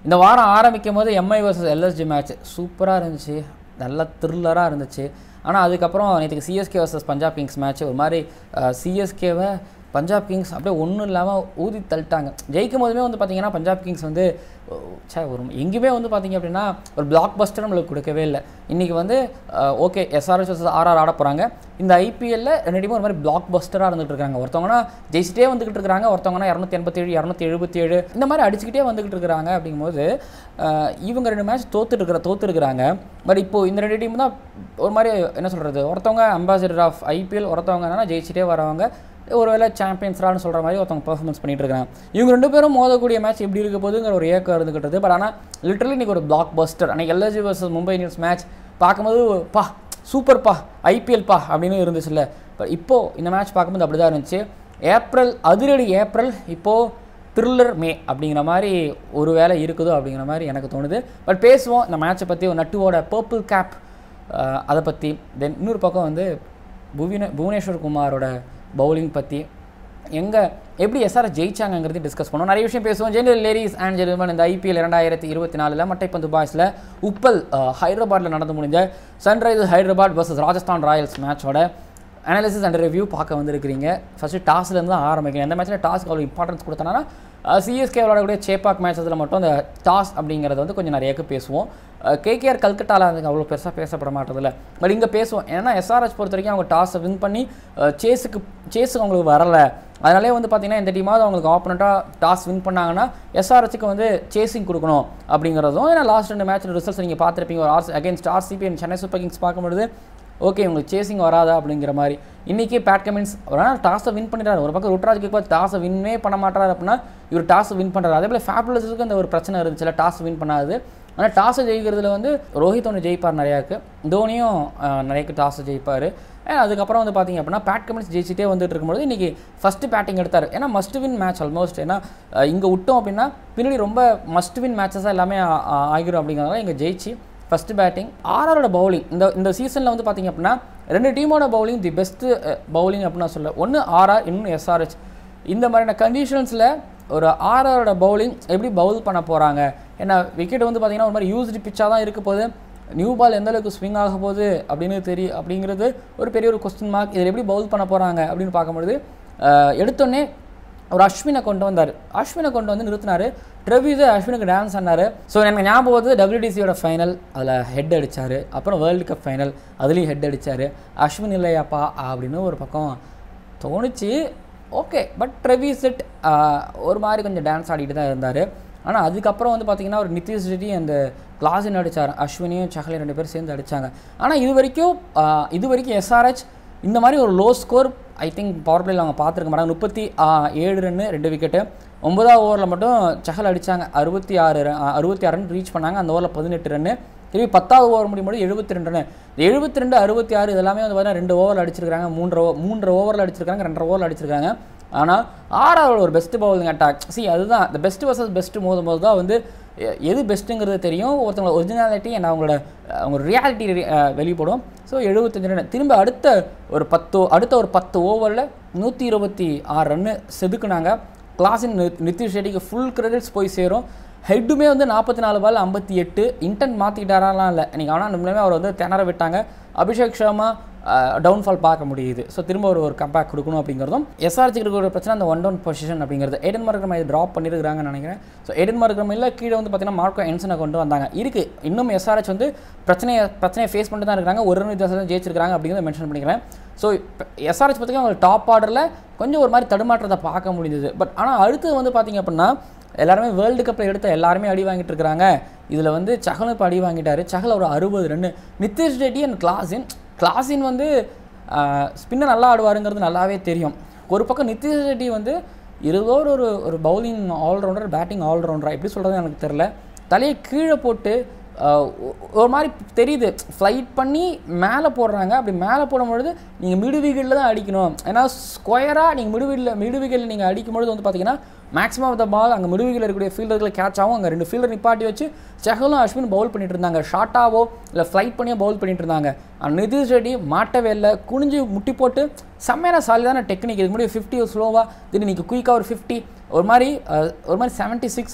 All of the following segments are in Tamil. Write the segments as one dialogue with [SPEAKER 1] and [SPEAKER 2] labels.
[SPEAKER 1] இந்த வாரம் ஆரம்பிக்கும் போது எம்ஐ வர்சஸ் எல்எஸ்ஜி மேட்ச் சூப்பராக இருந்துச்சு நல்ல த்ரில்லராக இருந்துச்சு ஆனால் அதுக்கப்புறம் நேற்றுக்கு CSK versus Punjab Kings match ஒரு மாதிரி சிஎஸ்கேவை பஞ்சாப் கிங்ஸ் அப்படியே ஒன்றும் இல்லாமல் ஊதி தள்ளிட்டாங்க ஜெயிக்கும் போதுமே வந்து பார்த்தீங்கன்னா பஞ்சாப் கிங்ஸ் வந்து சே ஒரு எங்கேயுமே வந்து பார்த்தீங்க அப்படின்னா ஒரு பிளாக் பஸ்டர் நம்மளுக்கு கொடுக்கவே இல்லை இன்றைக்கி வந்து ஓகே எஸ்ஆர்எஸ் வர்சஸ் ஆர்ஆர் ஆட போகிறாங்க இந்த ஐபிஎல்ல ரெண்டு டீமும் ஒரு மாதிரி பிளாக் பஸ்டராக இருந்துகிட்டு இருக்காங்க ஒருத்தவங்கன்னா ஜெயிச்சிட்டே வந்துகிட்டு இருக்காங்க ஒருத்தவங்கன்னா இரநூத்தி எண்பத்தேழு இரநூத்தி எழுபத்தி ஏழு இந்த மாதிரி அடிச்சுக்கிட்டே வந்துகிட்டு இருக்காங்க அப்படிங்கும்போது அஹ், இவங்க ரெண்டு மேட்ச் தோத்துட்டு இருக்கிற தோத்துருக்குறாங்க பட் இப்போ இந்த ரெண்டு டீம் தான் ஒரு மாதிரி என்ன சொல்கிறது ஒருத்தவங்க அம்பாசிடர் ஆஃப் ஐபிஎல் ஒருத்தவங்க என்னன்னா ஜெயிச்சிட்டே வரவங்க ஒருவேளை சாம்பியன்ஸ்ரான்னு சொல்கிற மாதிரி ஒருத்தவங்க பெர்ஃபார்மன்ஸ் பண்ணிட்டு இருக்காங்க இவங்க ரெண்டு பேரும் மோதக்கூடிய மேட்ச் எப்படி இருக்க போகுதுங்கிற ஒரு ஏக்கம் இருந்துக்கிட்டது பட் ஆனால் லிட்டரலி இன்னைக்கு ஒரு பிளாக் பஸ்டர் அன்னைக்கு LSG versus Mumbai Indians match பார்க்கும்போது பா சூப்பர்ப்பா ஐபிஎல் பா அப்படின்னு இருந்துச்சுல்ல பட் இப்போது இந்த மேட்ச் பார்க்கும்போது அப்படி தான் இருந்துச்சு ஏப்ரல் அதிரடி ஏப்ரல் இப்போது த்ரில்லர் மே அப்படிங்கிற மாதிரி ஒரு வேலை இருக்குதோ அப்படிங்கிற மாதிரி எனக்கு தோணுது பட் பேசுவோம் இந்த மேட்சை பற்றி ஒரு நட்டுவோட பர்பிள் கேப் அதை பற்றி தென் இன்னொரு பக்கம் வந்து புவன புவனேஸ்வர் குமாரோட பவுலிங் பற்றி எங்கே எப்படி எஸ்ஆர்எஸ் ஜெயிச்சாங்கங்கிறது டிஸ்கஸ் பண்ணுவோம் நிறைய விஷயம் பேசுவோம் ஜெனரல் லேடிஸ் அண்ட் ஜென்டில்மன் இந்த ஐபிஎல் இரண்டாயிரத்தி இருபத்தி நாலில் மட்டைப்பந்து பாய்ஸில் உப்பல் ஹைதராபாத்தில் நடந்து முடிஞ்ச Sunrisers Hyderabad versus Rajasthan Royals மேட்சோட அனாலிசிஸ் அண்ட் ரிவ்யூ பார்க்க வந்திருக்கிறீங்க ஃபஸ்ட்டு டாஸ்லேருந்து தான் ஆரம்பிக்கணும் எந்த மேட்ச்சில் டாஸ்க்கு அவ்வளோ இம்பார்ட்டன்ஸ் கொடுத்தனா சிஎஸ்கே விளையாடக்கூடிய சேப்பாக் மேட்சஸில் மட்டும் அந்த டாஸ் அப்படிங்கிறத வந்து கொஞ்சம் நிறையக்கு பேசுவோம் கேகேஆர் கல்கட்டாவில் அதுக்கு அவ்வளோ பெருசாக பேசப்பட மாட்டதில்ல பட் இங்கே பேசுவோம் ஏன்னா எஸ்ஆர்எஸ் பொறுத்த வரைக்கும் அவங்க டாஸை வின் பண்ணி சேஸுக்கு சேஸுக்கு அவங்களுக்கு வரல அதனாலே வந்து பார்த்தீங்கன்னா இந்த டீமாவது அவங்களுக்கு ஆப்போனண்ட்டாக டாஸ் வின் பண்ணாங்கன்னா எஸ்ஆர்எஸ்க்கு வந்து சேசிங் கொடுக்கணும் அப்படிங்கிறதும் ஏன்னா லாஸ்ட் ரெண்டு மேட்ச் ரிசல்ட்ஸ் நீங்கள் பார்த்துருப்பீங்க ஒரு ஆர்ஸ் against RCB and Chennai super kings பார்க்கும்பொழுது ஓகே உங்களுக்கு சேசிங் வராதா அப்படிங்கிற மாதிரி இன்றைக்கி பேட் கமின்ஸ் ஒரு நாள் டாஸை வின் பண்ணிடுறாரு ஒரு பக்கம் ருட்ராஜ் கேக்வாத் டாஸை வின்னே பண்ண மாட்டாரு அப்படின்னா இவர் டாஸை வின் பண்ணுறாரு அதே போல் ஃபேபுலஸுக்கு அந்த ஒரு பிரச்சனை இருந்துச்சுல டாஸ் வின் பண்ணாது ஆனால் டாஸை ஜெயிக்கிறதுல வந்து ரோஹித் ஒன்று ஜெயிப்பார் நிறையாக்கு தோனியும் அஹ், நிறையக்கு டாஸை ஜெயிப்பார் அதுக்கப்புறம் வந்து பார்த்தீங்க அப்படின்னா பேட் கமின்ஸ் ஜெயிச்சிட்டே வந்துட்டு இருக்கும்போது இன்றைக்கி ஃபஸ்ட்டு பேட்டிங் எடுத்தார் ஏன்னா மஸ்ட் வின் மேட்ச் ஆல்மோஸ்ட் ஏன்னா இங்கே விட்டோம் அப்படின்னா பின்னாடி ரொம்ப மஸ்ட் வின் மேட்சஸாக எல்லாமே ஆ- ஆ- ஆகிரும் அப்படிங்கிறதால இங்கே ஜெயிச்சு ஃபஸ்ட்டு பேட்டிங் ஆர்ஆரோட பவுலிங் இந்த இந்த சீசனில் வந்து பார்த்தீங்க அப்படின்னா ரெண்டு டீமோட பவுலிங் தி பெஸ்ட்டு பவுலிங் அப்படின்னு நான் சொல்ல ஒன்று ஆர்ஆர் இன்னும் எஸ்ஆர்ஹெச் இந்த மாதிரியான கண்டிஷன்ஸில் ஒரு ஆர்ஆரோட பவுலிங் எப்படி பவுல் பண்ண போகிறாங்க ஏன்னா விக்கெட் வந்து பார்த்தீங்கன்னா ஒரு மாதிரி யூஸ்டு பிச்சாக தான் இருக்க போகுது நியூ பால் எந்த அளவுக்கு ஸ்விங் ஆக போகுது அப்படின்னு தெரியும் அப்படிங்கிறது ஒரு பெரிய ஒரு கொஸ்டின் மார்க் இதில் எப்படி பவுல் பண்ண போகிறாங்க அப்படின்னு பார்க்கும்பொழுது அஹ், எடுத்தோடனே ஒரு அஸ்வினை கொண்டு வந்தார் அஸ்வினை கொண்டு வந்து நிறுத்தினார் ட்ரெவிஸை அஸ்வினுக்கு டான்ஸ் ஆனார் ஸோ எனக்கு ஞாபகம் வந்து டபிள்யூடிசியோட ஃபைனல் அதில் ஹெட் அடிச்சார் அப்புறம் வேர்ல்டு கப் ஃபைனல் அதுலேயும் ஹெட் அடிச்சார் அஸ்வின் இல்லையாப்பா அப்படின்னு ஒரு பக்கம் தோணுச்சு ஓகே பட் ட்ரெவிசெட் ஒரு மாதிரி கொஞ்சம் டான்ஸ் ஆடிட்டு தான் இருந்தார் ஆனால் அதுக்கப்புறம் வந்து பார்த்தீங்கன்னா ஒரு நிதிஷ் ரெட்டி அந்த கிளாஸின் அடித்தார் அஸ்வினியும் சஹலையும் ரெண்டு பேரும் சேர்ந்து அடித்தாங்க ஆனால் இது வரைக்கும் ஆஹ், இது வரைக்கும் எஸ்ஆர்ஹெச் இந்த மாதிரி ஒரு low score I think power பிளேயில் அவங்க பார்த்துருக்க மாட்டாங்க முப்பத்தி ஏழு ரன்னு ரெண்டு விக்கெட்டு ஒன்பதாவது ஓவரில் மட்டும் சஹல் அடித்தாங்க அறுபத்தி ஆறு run- ஆ, அறுபத்தி ஆறு ரன் ரீச் பண்ணாங்க அந்த ஓவரில் பதினெட்டு ரன்னு திரும்பி பத்தாவது ஓவர் முடியும் போது எழுபத்தி ரெண்டு ரன் இந்த எழுபத்தி ரெண்டு அறுபத்தி ஆறு இதெல்லாமே வந்து பார்த்தீங்கன்னா ரெண்டு ஓவர் அடிச்சிருக்காங்க மூன்றரை ஓ- மூன்றரை ஓவரில் அடிச்சிருக்காங்க ரெண்டரை ஓவரில் அடிச்சிருக்காங்க ஆனால் ஆர்ஆரோட ஒரு பெஸ்ட் பவுலிங் அட்டாக் சி அதுதான் இந்த பெஸ்ட் வர்சஸ் பெஸ்ட் மோதும் போது தான் வந்து எ- எது பெஸ்ட்டுங்கிறது தெரியும் ஒருத்தவங்களோட ஒரிஜினாலிட்டி அண்ட் அவங்களோட அஹ், அவங்களோட ரியாலிட்டி வெளிப்படும் ஸோ எழுபத்தஞ்சு ரன் திரும்ப அடுத்த ஒரு பத்து அடுத்த ஒரு பத்து ஓவரில் நூற்றி இருபத்தி ஆறு ரன்னு செதுக்குனாங்க கிளாஸின் நிதிஷ் ரெட்டிக்கு ஃபுல் கிரெடிட்ஸ் போய் சேரும் ஹெட்டுமே வந்து நாற்பத்தி நாலு பால் ஐம்பத்தி எட்டு இன்டென்ட் மாற்றிக்கிட்டாராலாம் இல்லை நீங்கள் ஆனால் நம்மளுமே அவர் வந்து திணற விட்டாங்க அபிஷேக் சர்மா டவுன்ஃபால் பார்க்க முடியுது ஸோ திரும்ப ஒரு ஒரு கம்பேக் கொடுக்கணும் அப்படிங்கிறதும் எஸ்ஆர்ஜிக்கு இருக்கிற ஒரு பிரச்சனை அந்த ஒன் டவுன் பொசிஷன் அப்படிங்கிறது ஏடன் மார்க்கம் இது ட்ராப் பண்ணியிருக்கிறாங்கன்னு நினைக்கிறேன் ஸோ ஏடன் மார்க்கம் இல்லை கீழே வந்து பார்த்தீங்கன்னா மார்க்கோ என்சனை கொண்டு வந்தாங்க இருக்குது இன்னும் எஸ்ஆர்ஹெச் வந்து பிரச்சனையை பிரச்சனையை ஃபேஸ் பண்ணிட்டு தான் இருக்கிறாங்க ஒரு ரன் வித்தியாசம் தான் ஜெயிச்சிருக்காங்க அப்படிங்கிறத மென்ஷன் பண்ணிக்கிறேன் ஸோ எஸ்ஆர்ஹெச் பார்த்தீங்கன்னா அவங்க டாப் ஆர்டரில் கொஞ்சம் ஒரு மாதிரி தடுமாற்றத்தை பார்க்க முடியுது பட் ஆனால் அடுத்தது வந்து பார்த்தீங்க அப்படின்னா எல்லாருமே வேர்ல்டு கப்பில் எடுத்த எல்லாருமே அடி வாங்கிட்டு இருக்கிறாங்க இதில் வந்து சஹலும் இப்போ அடி வாங்கிட்டாரு சஹல் ஒரு அறுபது run Nitish Reddy and Klaasen Klaasen வந்து ஸ்பின்னர் நல்லா ஆடுவாருங்கிறது நல்லாவே தெரியும் ஒரு பக்கம் நிதிஷ் ரெட்டி வந்து இருபதோ ஒரு ஒரு பவுலிங் ஆல்ரவுண்டர் பேட்டிங் ஆல்ரவுண்டர் எப்படி சொல்கிறது எனக்கு தெரில தலையை கீழே போட்டு ஆஹ் ஒ- ஒரு மாதிரி தெரியுது ஃப்ளைட் பண்ணி மேலே போடுறாங்க அப்படி மேலே போடும்பொழுது நீங்கள் மிடு விக்கெட்டில் தான் அடிக்கணும் ஏன்னா ஸ்கொயராக நீங்கள் மிடு விக்கெட்டில் மிடு விக்கெட்டில் நீங்கள் அடிக்கும்பொழுது வந்து பார்த்தீங்கன்னா மேக்ஸிமம் ஆஃப் த பால் அங்கே மிடு விக்கெட்டில் இருக்கக்கூடிய ஃபீல்டர்களை கேட்ச் ஆகும் அங்கே ரெண்டு ஃபீல்டர் நிப்பாட்டி வச்சு செஹலும் அஸ்வின் பவுல் பண்ணிட்டு இருந்தாங்க ஷார்ட்டாவோ இல்லை ஃப்ளைட் பண்ணியோ பவுல் பண்ணிட்டு இருந்தாங்க ஆனால் நிதிஷ் ரெட்டி மாட்டவே இல்லை குனிஞ்சு முட்டி போட்டு செம்மையான சாலிதான டெக்னிக் இதுக்கு முன்னாடி ஃபிஃப்டி ஸ்லோவாக திடீர்னு நீங்கள் குயிக்காக ஒரு ஃபிஃப்டி ஒரு மாதிரி அஹ், ஒரு மாதிரி செவன்ட்டி சிக்ஸு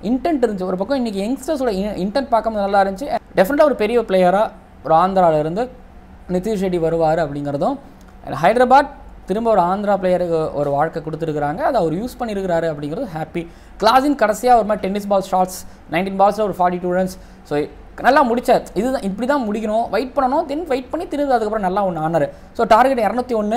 [SPEAKER 1] இன்டென்ட் இருந்துச்சு ஒரு பக்கம் இன்றைக்கி யங்ஸ்டர்ஸோட இன்டென்ட் பார்க்கும்போது நல்லா இருந்துச்சு டெஃபினட்டாக ஒரு பெரிய பிளேயராக ஒரு ஆந்திராவில் இருந்து நிதிஷ் ரெட்டி வருவார் அப்படிங்கிறதும் ஹைதராபாத் திரும்ப ஒரு ஆந்திரா பிளேயருக்கு ஒரு வாழ்க்கை கொடுத்துருக்குறாங்க அதை அவர் யூஸ் பண்ணியிருக்கிறாரு அப்படிங்கிறது ஹாப்பி கிளாஸின் கடைசியாக ஒரு மாதிரி டென்னிஸ் பால் ஷாட்ஸ் நைன்டீன் பால்ஸில் ஒரு ஃபார்ட்டி டூ ரன்ஸ் ஸோ நல்லா முடிச்சார் இதுதான் இப்படி தான் முடிக்கணும் வெயிட் பண்ணணும் தென் வெயிட் பண்ணி திரும்ப அதுக்கப்புறம் நல்லா ஒன்று ஆனார் ஸோ டார்கெட் இரநூத்தி ஒன்று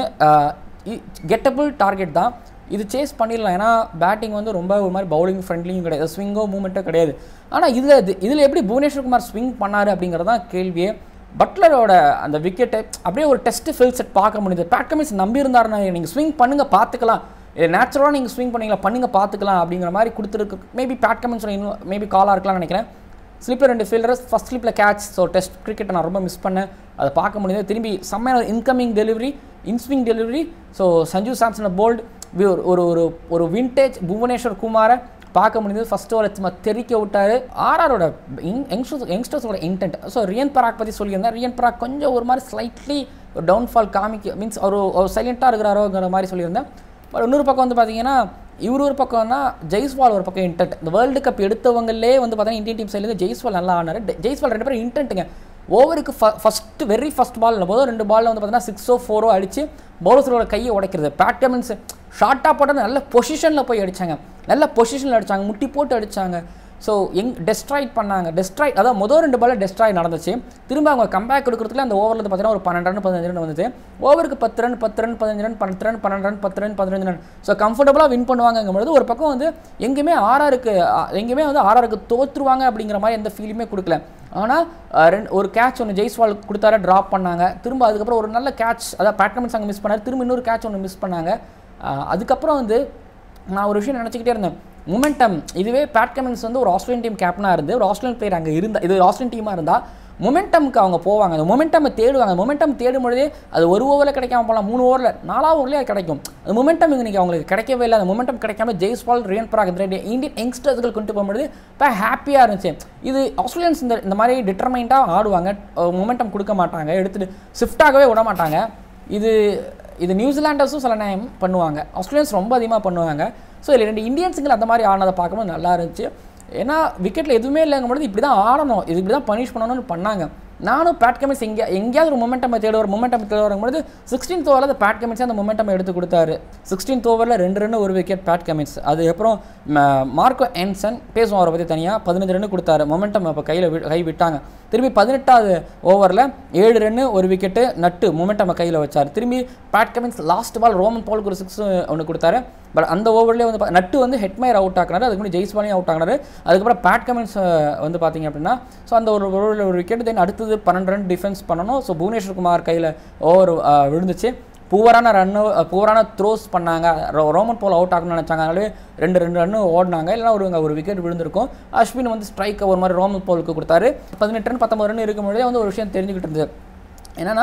[SPEAKER 1] கெட்டபிள் டார்கெட் தான் இது சேஸ் பண்ணிடலாம் ஏன்னா பேட்டிங் வந்து ரொம்ப ஒரு மாதிரி பவுலிங் ஃப்ரெண்ட்லியும் கிடையாது ஸ்விங்கோ மூமெண்ட்டோ கிடையாது ஆனால் இதில் இது இதில் எப்படி புவனேஸ்வர் குமார் ஸ்விங் பண்ணார் அப்படிங்கிறது தான் கேள்வியே பட்லரோட அந்த விக்கெட்டை அப்படியே ஒரு டெஸ்ட் ஃபில் செட் பார்க்க முடியுது பேட் கமின்ஸ் நம்பி இருந்தாருன்னா நீங்கள் ஸ்விங் பண்ணுங்கள் பார்த்துக்கலாம் இது நேச்சுரலாக நீங்கள் ஸ்விங் பண்ணீங்களா பண்ணுங்க பார்த்துக்கலாம் அப்படிங்கிற மாதிரி கொடுத்துருக்கு மேபி பேட் கமின்ஸோட இன்னும் மேபி காலாக இருக்கலாம்னு நினைக்கிறேன் ஸ்லிப்பில் ரெண்டு ஃபீல்டர்ஸ் ஃபஸ்ட் ஸ்லிப்பில் கேட்ச் ஸோ டெஸ்ட் கிரிக்கெட்டை நான் ரொம்ப மிஸ் பண்ணேன் அதை பார்க்க முடியுது திரும்பி செம்மையான incoming delivery inswing delivery so Sanju சாம்சனை போல்டு ஒரு ஒரு ஒரு ஒரு வின்டேஜ் புவனேஸ்வர் குமாரை பார்க்க முடியுது ஃபர்ஸ்ட் ஓவர் சும்மா தெறிக்க விட்டார் ஆர்ஆரோட யங்ஸ்டர்ஸ் யங்ஸ்டர்ஸோட இன்டென்ட் ஸோ ரியன் பராக் பற்றி சொல்லியிருந்தேன் ரியன் பராக் கொஞ்சம் ஒரு மாதிரி ஸ்லைட்லி ஒரு டவுன்ஃபால் காமிக்க மீன்ஸ் ஒரு ஒரு சைலண்ட்டாக இருக்கிறாரோங்கிற மாதிரி சொல்லியிருந்தேன் பட் இன்னொரு பக்கம் வந்து பார்த்தீங்கன்னா இவர் ஒரு பக்கம்னா ஜெய்ஸ்வால் ஒரு பக்கம் இன்டென்ட் இந்த வேர்ல்டு கப் எடுத்தவங்களே வந்து பார்த்தீங்கன்னா இந்தியன் டீம் சைட்லேருந்து ஜெய்ஸ்வால் நல்லா ஆனார் ஜெய்ஸ்வால் ரெண்டு பேரும் இன்டென்ட்டுங்க ஓவருக்கு ஃபஸ்ட் வெரி ஃபஸ்ட் பால் போதும் ரெண்டு பாலில் வந்து பார்த்தீங்கன்னா சிக்ஸோ ஃபோரோ அடிச்சு பவுலர்ஸோட கையை உடைக்கிறது பேட் கமின்ஸ் ஷார்ட்டாக போட்டது நல்ல பொசிஷனில் போய் அடித்தாங்க நல்ல பொசிஷனில் அடித்தாங்க முட்டி போட்டு அடித்தாங்க ஸோ எங் டெஸ்ட்ராய்ட் பண்ணாங்க டெஸ்ட்ராய்ட் அதாவது முதல் ரெண்டு பாலில் டெஸ்ட்ராய் நடந்துச்சு திரும்ப அவங்க கம்பேக் கொடுக்குறதுல அந்த ஓவரில் பார்த்தீங்கன்னா ஒரு பன்னெண்டு ரன் பதினஞ்சு ரன் வந்துச்சு ஓவருக்கு பத்து ரன் பத்து ரன் பதினஞ்சு ரன் பத்து ரன் பன்னெண்டு ரன் பத்து ரன் பதினஞ்சு ரன் ஸோ கம்ஃபர்டபுளாக வின் பண்ணுவாங்கங்கும்போது ஒரு பக்கம் வந்து எங்கேயுமே ஆர்ஆருக்கு எங்கேயுமே வந்து ஆர்ஆருக்கு தோற்றுருவாங்க அப்படிங்கிற மாதிரி எந்த ஃபீலுமே கொடுக்கல ஆனால் ரெண்டு ஒரு கேட்ச் ஒன்று ஜெய்ஸ்வால் கொடுத்தாரு ட்ராப் பண்ணாங்க திரும்ப அதுக்கப்புறம் ஒரு நல்ல கேட்ச் அதாவது பேட்கமெண்ட்ஸ் அங்கே மிஸ் பண்ணார் திரும்ப இன்னொரு கேட்ச் ஒன்று மிஸ் பண்ணாங்க அதுக்கப்புறம் வந்து நான் ஒரு விஷயம் நினச்சிக்கிட்டே இருந்தேன் மொமெண்டம் இதுவே பேட் கமின்ஸ் வந்து ஒரு ஆஸ்திரேலியன் டீம் கேப்டனாக இருந்து ஒரு ஆஸ்திரேலியன் பிளேயர் அங்கே இருந்தால் இது ஒரு ஆஸ்திரேலியன் டீமாக இருந்தால் மொமெண்டமுக்கு அவங்க போவாங்க அந்த மொமெண்டம் தேடுவாங்க மொமெண்டம் தேடும் பொழுதே அது ஒரு ஓவரில் கிடைக்காம போகலாம் மூணு ஓவரில் நாலாவது ஓவர்லேயே அது கிடைக்கும் அந்த மொமெண்டம் இன்றைக்கி அவங்களுக்கு கிடைக்கவே இல்லை அந்த மொமெண்டம் கிடைக்காம ஜெய்ஸ்பால் ரியன் பராக் இந்த ரெண்டு இந்தியன் யங்ஸ்டர்ஸ்கள் கொண்டு போகும்போது இப்போ ஹாப்பியாக இருந்துச்சு இது ஆஸ்திரேலியன்ஸ் இந்த இந்த மாதிரி டிட்டர்மைண்டாக ஆடுவாங்க மொமெண்டம் கொடுக்க மாட்டாங்க எடுத்துகிட்டு ஷிஃப்டாகவே விட மாட்டாங்க இது இது நியூசிலாண்டர்ஸும் சில டைம் பண்ணுவாங்க ஆஸ்திரேலியன்ஸ் ரொம்ப அதிகமாக பண்ணுவாங்க ஸோ இதில் ரெண்டு இந்தியன்ஸுங்கள் அந்த மாதிரி ஆனதை பார்க்கும்போது நல்லா இருந்துச்சு ஏன்னா விக்கெட்டில் எதுவுமே இல்லைங்கும்போது இப்படி தான் ஆடணும் இது இப்படி தான் பனிஷ் பண்ணணும்னு பண்ணாங்க நானும் பேட் கமின்ஸ் எங்கே எங்கேயாவது ஒரு மொமெண்டம் தேடுவார் மொமெண்டம் தேடுவாருங்கும்போது சிக்ஸ்டீன்த் ஓவரில் அந்த பேட் கமின்ஸ் அந்த மொமெண்டம் எடுத்து கொடுத்தாரு சிக்ஸ்டீன்த் ஓவரில் ரெண்டு ரன் ஒரு விக்கெட் பேட் கமின்ஸ் அதுக்கப்புறம் மார்க்கோ என்சன் பேசுவோம் அவரை பற்றி தனியாக பதினஞ்சு ரன் கொடுத்தாரு மொமெண்டம் அப்போ கையில் கை விட்டாங்க திரும்பி பதினெட்டாவது ஓவரில் ஏழு ரன்னு ஒரு விக்கெட்டு நட்டு மொமெண்டம் கையில் வச்சார் திரும்பி Pat Cummins last ball Rovman பாலுக்கு ஒரு சிக்ஸ் ஒன்று கொடுத்தாரு பட் அந்த ஓவர்லேயே வந்து நட்டு வந்து ஹெட்மயர் அவுட் ஆக்கினாரு அதுக்கு முன்னாடி ஜெய்ஸ்வாலையும் அவுட் ஆகினாரு அதுக்கப்புறம் பேட் கமின்ஸ் வந்து பார்த்தீங்க அப்படின்னா ஸோ அந்த ஒரு ஓவரில் ஒரு விக்கெட் தென் அடுத்தது பன்னெண்டு ரன் டிஃபென்ஸ் பண்ணணும் ஸோ புவனேஸ்வர் குமார் கையில் ஓவர் விழுந்துச்சு பூவரான ரன்னு பூவரான த்ரோஸ் பண்ணாங்க ரோமன் போல் அவுட் ஆகணும்னு நினச்சாங்க அதனாலே ரெண்டு ரெண்டு ரன்னு ஓடினாங்க இல்லைனா ஒரு ஒரு விக்கெட் விழுந்திருக்கும் அஸ்வின் வந்து ஸ்ட்ரைக்கை ஒரு மாதிரி ரோமன் போலுக்கு கொடுத்தாரு பதினெட்டு ரன் பத்தொம்பது ரன் இருக்கும்போதே வந்து ஒரு விஷயம் தெரிஞ்சுக்கிட்டு இருந்தது என்னென்னா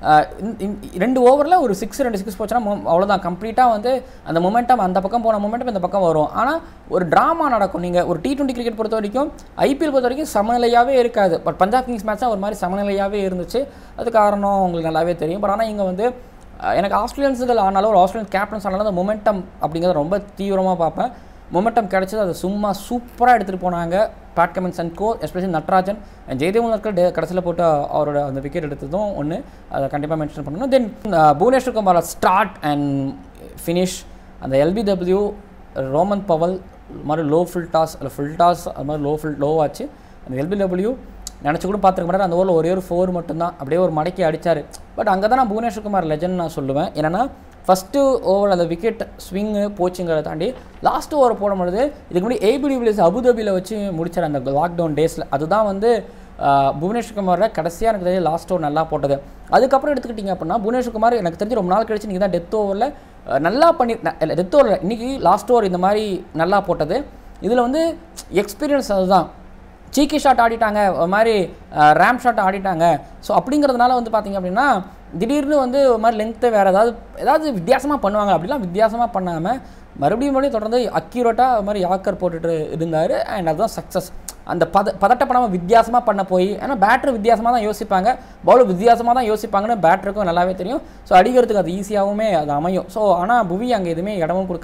[SPEAKER 1] ரெண்டு ஓவரில் ஒரு சிக்ஸ் ரெண்டு சிக்ஸ் போச்சுன்னா அவ்வளோதான் கம்ப்ளீட்டாக வந்து அந்த மொமெண்டம் அந்த பக்கம் போன மொமெண்டம் இந்த பக்கம் வரும் ஆனால் ஒரு ட்ராமா நடக்கும் நீங்கள் ஒரு டி டுவெண்ட்டி கிரிக்கெட் பொறுத்த வரைக்கும் ஐபிஎல் பொறுத்த வரைக்கும் சமநிலையாகவே இருக்காது பட் பஞ்சாப் கிங்ஸ் மேட்ச்சாக ஒரு மாதிரி சமநிலையாகவே இருந்துச்சு அது காரணம் உங்களுக்கு நல்லாவே தெரியும் பட் ஆனால் இங்கே வந்து எனக்கு ஆஸ்திரேலியன்ஸுகள் ஆனாலும் ஒரு ஆஸ்திரேலியன் கேப்டன்ஸ் ஆனாலும் அந்த மொமெண்டம் அப்படிங்கிறத ரொம்ப தீவிரமாக பார்ப்பேன் மொமெண்டம் கிடச்சது அதை சும்மா சூப்பராக எடுத்துகிட்டு போனாங்க Pat Cummins and co especially Natarajan Jaydev நற்கர் டே கடைசியில் போட்டு அவரோட அந்த விக்கெட் எடுத்ததும் ஒன்று அதை கண்டிப்பாக மென்ஷன் பண்ணணும் then Bhuvneshwar Kumar start and finish அந்த எல்பிடபிள்யூ ரோமன் பவல் மாதிரி லோ ஃபுல் டாஸ் இல்லை ஃபுல் டாஸ் அது மாதிரி லோ ஃபுல் லோ ஆச்சு அந்த எல்பிடபிள்யூ நினச்சி கூட பார்த்துக்க மாட்டார் அந்த ஓவரில் ஒரே ஒரு ஃபோர் மட்டும்தான் அப்படியே ஒரு மடக்கி அடித்தார் பட் அங்கே தான் நான் புவனேஸ்வர் குமார் லெஜண்ட் நான் சொல்லுவேன் ஏன்னா ஃபஸ்ட்டு ஓவர் அந்த விக்கெட் ஸ்விங்கு போச்சுங்கிறத தாண்டி லாஸ்ட் ஓவர் போடும்பொழுது இதுக்கு முன்னாடி ஏபிடி வில்லியர்ஸ் அபுதாபியில் வச்சு முடிச்சார் அந்த லாக்டவுன் டேஸில் அதுதான் வந்து புவனேஸ்வர் குமாரை கடைசியாக எனக்கு தெரிஞ்ச லாஸ்ட் ஓவர் நல்லா போட்டது அதுக்கப்புறம் எடுத்துக்கிட்டிங்க அப்படின்னா புவனேஸ்வர் குமார் எனக்கு தெரிஞ்சு ரொம்ப நாள் கழிச்சு நீங்கள் தான் டெத் ஓவரில் நல்லா பண்ணி இல்லை டெத் ஓவரில் இன்றைக்கி லாஸ்ட் ஓவர் இந்த மாதிரி நல்லா போட்டது இதில் வந்து எக்ஸ்பீரியன்ஸ் அதுதான் சீக்கி ஷாட் ஆடிட்டாங்க ஒரு மாதிரி ரேம் ஷாட் ஆடிட்டாங்க ஸோ அப்படிங்கிறதுனால வந்து பார்த்திங்க அப்படின்னா திடீர்னு வந்து ஒரு மாதிரி லென்த்து வேறு ஏதாவது ஏதாவது வித்தியாசமாக பண்ணுவாங்க அப்படிலாம் வித்தியாசமாக பண்ணாமல் மறுபடியும் மறுபடியும் தொடர்ந்து அக்யூரேட்டாக அது மாதிரி யாக்கர் போட்டுட்டு இருந்தார் அண்ட் அதுதான் சக்ஸஸ் அந்த பத பதட்டப்படாமல் வித்தியாசமாக பண்ண போய் ஏன்னா பேட்டர் வித்தியாசமாக தான் யோசிப்பாங்க பவுலர் வித்தியாசமாக தான் யோசிப்பாங்கன்னு பேட்டருக்கும் நல்லாவே தெரியும் ஸோ அடிக்கிறதுக்கு அது ஈஸியாகவுமே அது அமையும் ஸோ ஆனால் புவி அங்கே எதுவுமே இடமும் கொடுக்கல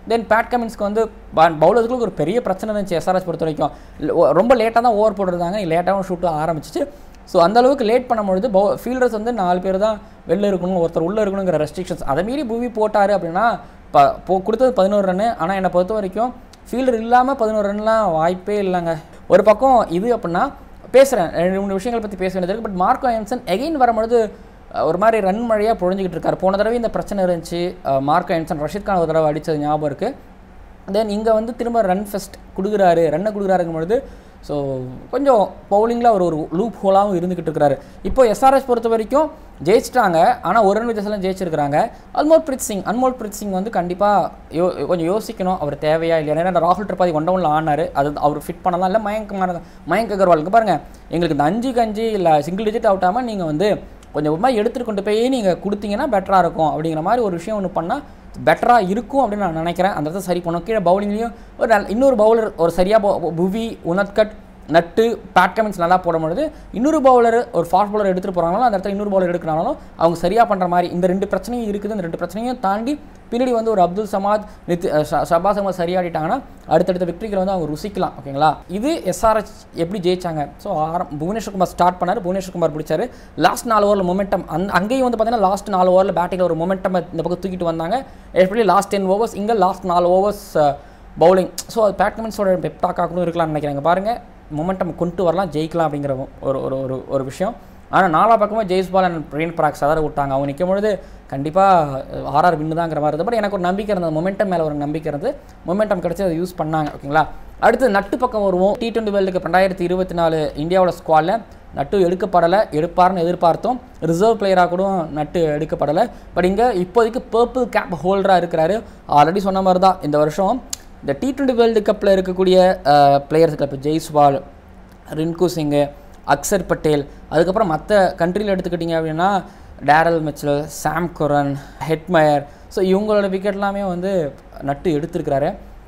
[SPEAKER 1] தென் பேட் கமின்ஸ்க்கு வந்து பவுலர்களுக்கு ஒரு பெரிய பிரச்சனை இருந்துச்சு எஸ்ஆர்எஸ் பொறுத்த வரைக்கும் ல- ஒ- ரொம்ப லேட்டாக தான் ஓவர் போட்டுருந்தாங்க லேட்டாகவும் ஷூட்டு ஆரம்பிச்சிச்சு ஸோ அந்த அளவுக்கு லேட் பண்ணும்பொழுது பவு ஃபீல்டர்ஸ் வந்து நாலு பேர் தான் வெளில இருக்கணும் ஒருத்தர் உள்ளே இருக்கணுங்கிற ரெஸ்ட்ரிக்ஷன்ஸ் அதை மீறி புவி போட்டார் அப்படின்னா ப போ கொடுத்தது பதினோரு ரன்னு ஆனால் என்னை பொறுத்த வரைக்கும் ஃபீல்டர் இல்லாமல் பதினோரு ரன்லாம் வாய்ப்பே இல்லைங்க ஒரு பக்கம் இது அப்படின்னா பேசுகிறேன் ரெண்டு மூணு விஷயங்களை பற்றி பேச வேண்டியது இருக்குது பட் மார்க்கோ என்சன் எகைன் வரும்பொழுது அஹ், ஒரு மாதிரி ரன் மழையாக பொழிஞ்சிக்கிட்டு இருக்காரு போன தடவை இந்த பிரச்சனை இருந்துச்சு அஹ், மார்க்கோ என்சன் ரஷீத் கான் ஒரு தடவை அடித்தது ஞாபகம் இருக்குது தென் இங்கே வந்து திரும்ப ரன் ஃபெஸ்ட் கொடுக்குறாரு ரன்னை கொடுக்குறாருங்கும் பொழுது ஸோ கொஞ்சம் பவுலிங்கில் ஒரு ஒரு லூப் ஹோலாகவும் இருந்துக்கிட்டு இருக்கிறாரு இப்போ எஸ்ஆர்எஸ் பொறுத்த வரைக்கும் ஜெயிச்சிட்டாங்க ஆனால் ஒரு ரன் வித்தியாசம் ஜெயிச்சிருக்கிறாங்க அன்மோல் பிரீத் சிங் அன்மோல் பிரீத் சிங் வந்து கண்டிப்பாக யோ கொஞ்சம் யோசிக்கணும் அவர் தேவையா இல்லையா ஏன்னா ராகுல் திரிபாதி ஒன் டவுனில் ஆனார் அது அவர் ஃபிட் பண்ணலாம் இல்லை மயங்க் மாற மயங்க் அகர்வாலுக்கு பாருங்கள் எங்களுக்கு இந்த அஞ்சுக்கு அஞ்சு இல்லை சிங்கிள் டிஜிட் அவுட் ஆகாமல் நீங்கள் வந்து கொஞ்சம் கொஞ்சமாக எடுத்துகிட்டு கொண்டு போய் நீங்கள் கொடுத்தீங்கன்னா பெட்டராக இருக்கும் அப்படிங்கிற மாதிரி ஒரு விஷயம் ஒன்று பண்ணால் பெட்டராக இருக்கும் அப்படின்னு நான் நினைக்கிறேன் அந்த இடத்த சரி பண்ணும் கீழே பவுலிங்லேயும் ஒரு நல்ல இன்னொரு பவுலர் ஒரு சரியாக புவி உனத்கட் நட்டு பேட் கமின்ஸ் நல்லா போடும்பொழுது இன்னொரு பவுலர் ஒரு ஃபாஸ்ட் பவுலர் எடுத்துகிட்டு போகிறாங்களோ அந்த இடத்துல இன்னொரு பவுலர் எடுக்கிறாலும் அவங்க சரியாக பண்ணுற மாதிரி இந்த ரெண்டு பிரச்சனையும் இருக்குது இந்த ரெண்டு பிரச்சனையும் தாண்டி பின்னாடி வந்து ஒரு அப்துல் சமாத் நித் ஷபாஸ் அகமது சரியாடிட்டாங்கன்னா அடுத்தடுத்த விக்டரிகளை வந்து அவங்க ருசிக்கலாம் ஓகேங்களா இது எஸ்ஆர்எச் எப்படி ஜெயிச்சாங்க ஸோ ஆரம் புவனேஸ்வர் குமார் ஸ்டார்ட் பண்ணார் புவனேஸ்வர் குமார் பிடிச்சாரு லாஸ்ட் நாலு ஓவரில் மொமெண்டம் அந் அங்கேயும் வந்து பார்த்தீங்கன்னா லாஸ்ட் நாலு ஓவரில் பேட்டிங்கில் ஒரு மொமெண்டம் இந்த பக்கம் தூக்கிட்டு வந்தாங்க எஸ்பெஷலி லாஸ்ட் டென் ஓவர்ஸ் இங்கே லாஸ்ட் நாலு ஓவர்ஸ் பவுலிங் ஸோ அது பேட் கமெண்ட்ஸோட பெப்டாக்காக கூட இருக்கலாம்னு நினைக்கிறேன் பாருங்கள் மொமெண்டம் கொண்டு வரலாம் ஜெயிக்கலாம் அப்படிங்கிற ஒரு ஒரு ஒரு ஒரு விஷயம் ஆனால் நாலா பக்கமாக ஜெய்ஸ்பால் அண்ட் பிரீன் பிராக் சதற விட்டாங்க அவங்க நிற்கும் பொழுது கண்டிப்பாக ஆர்ஆர் வின்னு தாங்கிற மாதிரி இருந்தது பட் எனக்கு ஒரு நம்பிக்கை இருந்தது மொமெண்டம் மேலே ஒரு நம்பிக்கை இருந்தது மொமெண்டம் கிடச்சி அதை யூஸ் பண்ணாங்க ஓகேங்களா அடுத்து நட்டு பக்கம் வருவோம் டி டுவெண்ட்டி வேர்ல்டு கப் ரெண்டாயிரத்தி இருபத்தி நாலு இந்தியாவோட ஸ்குவாடில் நட்டு எடுக்கப்படலை எடுப்பார்னு எதிர்பார்த்தோம் ரிசர்வ் பிளேயராக கூட நட்டு எடுக்கப்படலை பட் இங்கே இப்போதைக்கு பர்பிள் கேப் ஹோல்டராக இருக்கிறாரு ஆல்ரெடி சொன்ன மாதிரி தான் இந்த வருஷம் இந்த டி டுவெண்ட்டி வேர்ல்டு கப்பில் இருக்கக்கூடிய பிளேயர்ஸுக்கு இப்போ ஜெய்ஸ்வால் ரின்கு சிங்கு அக்சர் பட்டேல் அதுக்கப்புறம் மற்ற கண்ட்ரியில் எடுத்துக்கிட்டிங்க அப்படின்னா Daryl Mitchell Sam Curran Hetmyer so இவங்களோட விக்கெட் எல்லாமே வந்து நட்டு எடுத்திருக்கிறாரு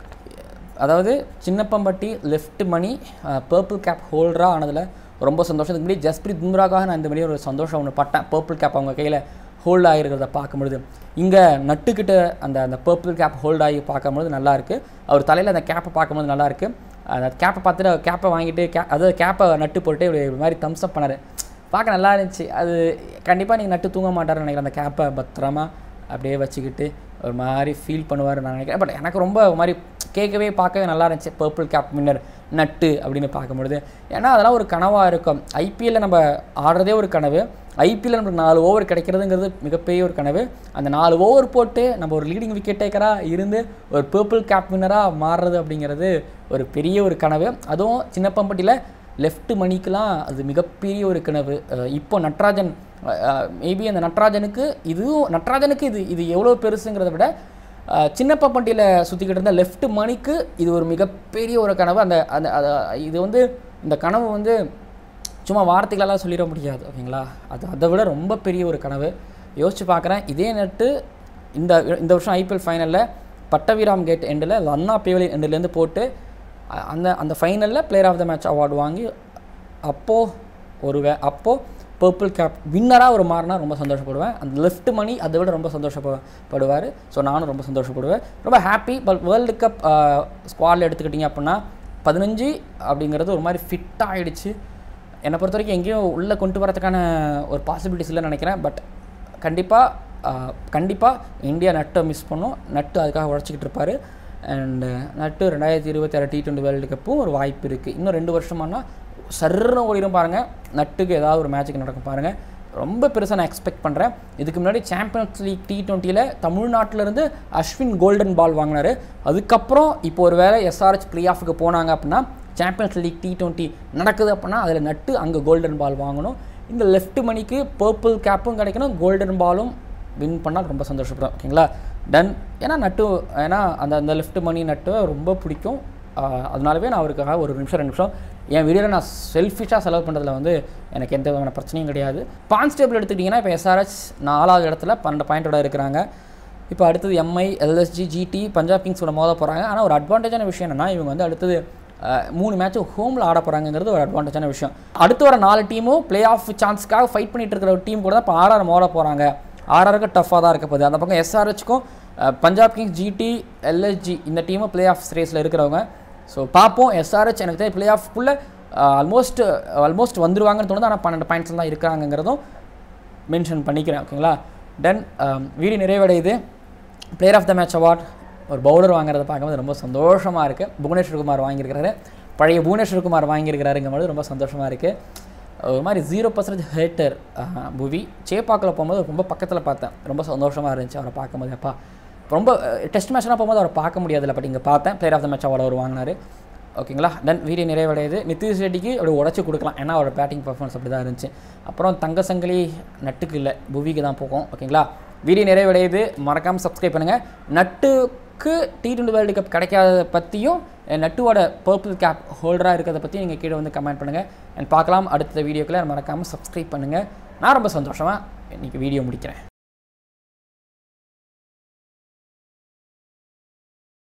[SPEAKER 1] அதாவது சின்னப்பம்பட்டி லெஃப்ட் மணி பர்பிள் கேப் ஹோல்டராக ஆனதில் ரொம்ப சந்தோஷம் இதுக்கு முன்னாடி ஜஸ்பிரீத் பும்ராக்காக நான் இந்த மாதிரி ஒரு சந்தோஷம் ஒன்று பட்டேன் பர்பிள் கேப் அவங்க கையில் ஹோல்ட் ஆகிருக்கிறத பார்க்கும்பொழுது இங்கே நட்டுக்கிட்ட அந்த அந்த பர்பிள் கேப் ஹோல்ட் ஆகி பார்க்கும்பொழுது நல்லாயிருக்கு அவர் தலையில் அந்த கேப்பை பார்க்கும்போது நல்லாயிருக்கு அந்த கேப்பை பார்த்துட்டு கேப்பை வாங்கிட்டு கே அதாவது கேப்பை நட்டு போட்டு இப்படி ஒரு மாதிரி தம்ஸ் அப் பண்ணார் பார்க்க நல்லா இருந்துச்சு அது கண்டிப்பாக நீங்கள் நட்டு தூங்க மாட்டாருன்னு நினைக்கிறேன் அந்த கேப்பை பத்திரமா அப்படியே வச்சுக்கிட்டு ஒரு மாதிரி ஃபீல் பண்ணுவார் நான் நினைக்கிறேன் பட் எனக்கு ரொம்ப ஒரு மாதிரி கேட்கவே பார்க்கவே நல்லா இருந்துச்சு பர்பிள் கேப் வின்னர் நட்டு அப்படின்னு பார்க்கும்பொழுது ஏன்னா அதெல்லாம் ஒரு கனவாக இருக்கும் ஐபிஎல்ல நம்ம ஆடுறதே ஒரு கனவு ஐபிஎல்ல நமக்கு நாலு ஓவர் கிடைக்கிறதுங்கிறது மிகப்பெரிய ஒரு கனவு அந்த நாலு ஓவர் போட்டு நம்ம ஒரு லீடிங் விக்கெட் டேக்கராக இருந்து ஒரு பர்பிள் கேப் வின்னராக மாறுறது அப்படிங்கிறது ஒரு பெரிய ஒரு கனவு அதுவும் சின்னப்பம்பட்டியில் லெஃப்ட் மணிக்கெலாம் அது மிகப்பெரிய ஒரு கனவு அஹ் இப்போ நட்ராஜன் மேபி அந்த நட்ராஜனுக்கு இதுவும் நட்ராஜனுக்கு இது இது எவ்வளோ பெருசுங்கிறத விட அஹ் சின்னப்பம்பட்டியில் சுற்றிக்கிட்டு இருந்த லெஃப்ட் மணிக்கு இது ஒரு மிகப்பெரிய ஒரு கனவு அந்த அந்த அது- இது வந்து இந்த கனவு வந்து சும்மா வார்த்தைகளெல்லாம் சொல்லிட முடியாது ஓகேங்களா அது அதை விட ரொம்ப பெரிய ஒரு கனவு யோசிச்சு பார்க்குறேன் இதே நட்டு இந்த இந்த வருஷம் ஐபிஎல் ஃபைனலில் பட்டவீராம் கேட் எண்டில் அண்ணா பேவலி எண்டுலேருந்து போட்டு அ- அந்த அந்த ஃபைனலில் player of the match award வாங்கி அப்போது ஒரு வே அப்போது பர்பிள் கேப் வின்னராக ஒரு மாறினா ரொம்ப சந்தோஷப்படுவேன் அந்த லெஃப்ட் மணி அதை விட ரொம்ப சந்தோஷப்படுவார் ஸோ நானும் ரொம்ப சந்தோஷப்படுவேன் ரொம்ப ஹாப்பி பட் வேர்ல்டு கப் ஸ்குவாடில் எடுத்துக்கிட்டிங்க அப்படின்னா பதினஞ்சு அப்படிங்கிறது ஒரு மாதிரி ஃபிட் ஆகிடுச்சு என்னை பொறுத்த வரைக்கும் எங்கேயும் உள்ளே கொண்டு வரதுக்கான ஒரு பாசிபிலிட்டிஸ் இல்லைன்னு நினைக்கிறேன் பட் கண்டிப்பாக கண்டிப்பாக இந்தியா நட்டை மிஸ் பண்ணும் நட்டு அதுக்காக உழைச்சிக்கிட்டு இருப்பார் அண்டு நட்டு ரெண்டாயிரத்தி இருபத்தி ஆறு டி டுவெண்ட்டி வேர்ல்டு கப்பும் ஒரு வாய்ப்பு இருக்குது இன்னும் ரெண்டு வருஷமானா சர்ன்னு ஓடிடும் பாருங்கள் நட்டுக்கு ஏதாவது ஒரு மேட்சுக்கு நடக்கும் பாருங்கள் ரொம்ப பெருசாக நான் எக்ஸ்பெக்ட் பண்ணுறேன் இதுக்கு முன்னாடி சாம்பியன்ஸ் லீக் டி டுவெண்ட்டியில் தமிழ்நாட்டிலேருந்து அஸ்வின் கோல்டன் பால் வாங்கினாரு அதுக்கப்புறம் இப்போ ஒரு வேளை எஸ்ஆர்ஹெச் ப்ளே ஆஃபுக்கு போனாங்க அப்படின்னா சாம்பியன்ஸ் லீக் டி டுவெண்ட்டி நடக்குது அப்படின்னா அதில் நட்டு அங்கே கோல்டன் பால் வாங்கணும் இந்த லெஃப்ட் மணிக்கு பர்பிள் கேப்பும் கிடைக்கணும் கோல்டன் பாலும் வின் பண்ணால் ரொம்ப சந்தோஷப்படும் ஓகேங்களா டன் ஏன்னா நட்டு ஏன்னா அந்த அந்த லெஃப்ட் மணி நட்டு ரொம்ப பிடிக்கும் ஆஹ் அதனாலவே நான் அவருக்காக ஒரு நிமிஷம் ரெண்டு நிமிஷம் என் வீடியோவில் நான் செல்ஃபிஷாக செலவு பண்ணுறதுல வந்து எனக்கு எந்த விதமான பிரச்சனையும் கிடையாது பாயிண்ட்ஸ் டேபிள் எடுத்துக்கிட்டிங்கன்னா இப்போ எஸ்ஆர்ஹெச் நாலாவது இடத்துல பன்னெண்டு பாயிண்டோட இருக்கிறாங்க இப்போ அடுத்தது எம்ஐ எல்எஸ்ஜி ஜிடி பஞ்சாப் கிங்ஸோட மோத போகிறாங்க ஆனால் ஒரு அட்வான்டேஜான விஷயம் என்னென்னா இவங்க வந்து அடுத்தது அஹ், மூணு மேட்ச்சும் ஹோமில் ஆட போகிறாங்கிறது ஒரு அட்வான்டேஜான விஷயம் அடுத்து வர நாலு டீமும் ப்ளே ஆஃப் சான்ஸ்க்காக ஃபைட் பண்ணிட்டு இருக்கிற ஒரு டீம் கூட தான் இப்போ ஆர்ஆர் மோத போகிறாங்க ஆர்ஆருக்கு டஃப்பாக தான் இருக்க போகுது அந்த பக்கம் எஸ்ஆர்ஹெச்க்கும் அஹ், பஞ்சாப் கிங்ஸ் ஜிடி எல்எஸ்ஜி இந்த டீமும் பிளே ஆஃப் ரேஸில் இருக்கிறவங்க ஸோ பார்ப்போம் எஸ்ஆர்ஹெச் எனக்கு தெரியும் பிளே ஆஃப்குள்ளே ஆல்மோஸ்ட் ஆல்மோஸ்ட் வந்துருவாங்கன்னு தோணுது ஆனால் பன்னெண்டு பாயிண்ட்ஸ் தான் இருக்காங்கங்கிறதும் மென்ஷன் பண்ணிக்கிறேன் ஓகேங்களா தென் வீடியோ நிறைவடையுது player of the match award ஒரு பவுலர் வாங்குறத பார்க்கும்போது ரொம்ப சந்தோஷமாக இருக்குது புவனேஸ்வர் குமார் வாங்கியிருக்கிறாரு பழைய புவனேஸ்வர் குமார் வாங்கியிருக்கிறாருங்கும்போது ரொம்ப சந்தோஷமாக இருக்குது ஒரு மாதிரி ஜீரோ பர்சன்டேஜ் ஹேட்டர் புவி சேப்பாக்கில் போகும்போது ரொம்ப பக்கத்தில் பார்த்தேன் ரொம்ப சந்தோஷமாக இருந்துச்சு அவரை பார்க்கும்போது அப்பா ரொம்ப டெஸ்ட் மேட்ச்லாம் போகும்போது அவரை பார்க்க முடியாதுல்ல பட் இங்கே பார்த்தேன் player of the match award அவர் வாங்கினார் ஓகேங்களா தென் வீடியோ நிறைவடையுது நிதிஷ் ரெட்டிக்கு அப்படியே உடச்சி கொடுக்கலாம் ஏன்னா அவரோட பேட்டிங் பர்ஃபார்மன்ஸ் அப்படி தான் இருந்துச்சு அப்புறம் தங்க சங்கிலி நட்டுக்கு இல்லை புவிக்கு தான் போகும் ஓகேங்களா வீடியோ நிறைவடையுது மறக்காமல் சப்ஸ்கிரைப் பண்ணுங்கள் நட்டுக்கு டி டுவெண்ட்டி வேர்ல்டு கப் கிடைக்காத பற்றியும் நட்டுவோட பர்பிள் கேப் ஹோல்டராக இருக்கிறத பற்றி நீங்கள் கீழே வந்து கமெண்ட் பண்ணுங்கள் அண்ட் பார்க்கலாம் அடுத்த வீடியோக்குள்ளே மறக்காமல் சப்ஸ்கிரைப் பண்ணுங்கள் நான் ரொம்ப சந்தோஷமாக இன்றைக்கி வீடியோ முடிக்கிறேன்